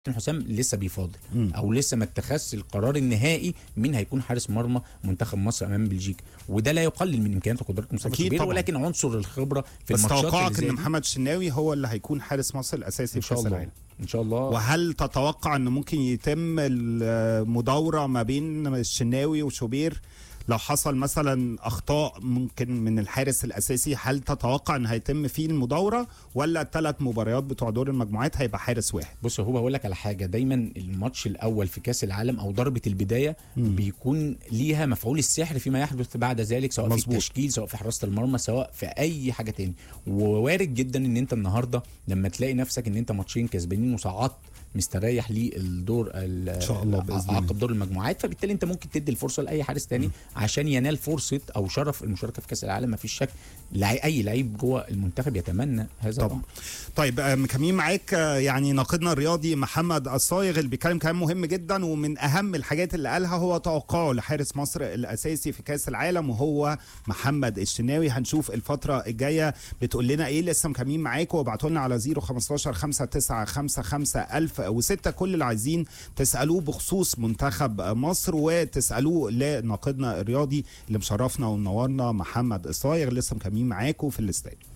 حسام لسه بيفاضل مم. او لسه ما اتخذش القرار النهائي مين هيكون حارس مرمى منتخب مصر امام بلجيكا وده لا يقلل من امكانيات وقدرات مصطفى أكيد شوبير طبعاً. ولكن عنصر الخبره في بس الماتشات توقعك اللي زي ان دي محمد الشناوي هو اللي هيكون حارس مصر الاساسي ان في شاء كاس الله العالم ان شاء الله وهل تتوقع ان ممكن يتم المداوره ما بين الشناوي وشوبير لو حصل مثلا اخطاء ممكن من الحارس الاساسي هل تتوقع ان هيتم فيه المداوره ولا الثلاث مباريات بتوع دور المجموعات هيبقى حارس واحد بص هو بقول لك على حاجه دايما الماتش الاول في كاس العالم او ضربه البدايه بيكون ليها مفعول السحر فيما يحدث بعد ذلك سواء في مظبوط. التشكيل سواء في حراسه المرمى سواء في اي حاجه تاني ووارد جدا ان انت النهارده لما تلاقي نفسك ان انت ماتشين كسبانين وصعدت مستريح للدور ان شاء الله بإذن الله. عقب دور المجموعات فبالتالي انت ممكن تدي الفرصه لاي حارس تاني عشان ينال فرصه او شرف المشاركه في كاس العالم ما فيش شك لع- اي لعيب جوه المنتخب يتمنى هذا طبعا طبعا طيب آه، مكملين معاك آه، يعني ناقدنا الرياضي محمد الصايغ اللي بيتكلم كلام مهم جدا ومن اهم الحاجات اللي قالها هو توقعه لحارس مصر الاساسي في كاس العالم وهو محمد الشناوي هنشوف الفتره الجايه بتقول لنا ايه لسه مكملين معاكم وابعتوا لنا على 015 5955 1006 كل اللي عايزين تسالوه بخصوص منتخب مصر وتسالوه لناقدنا الرياضي اللي مشرفنا ومنورنا محمد الصايغ لسه مكملين معاكم في الاستاد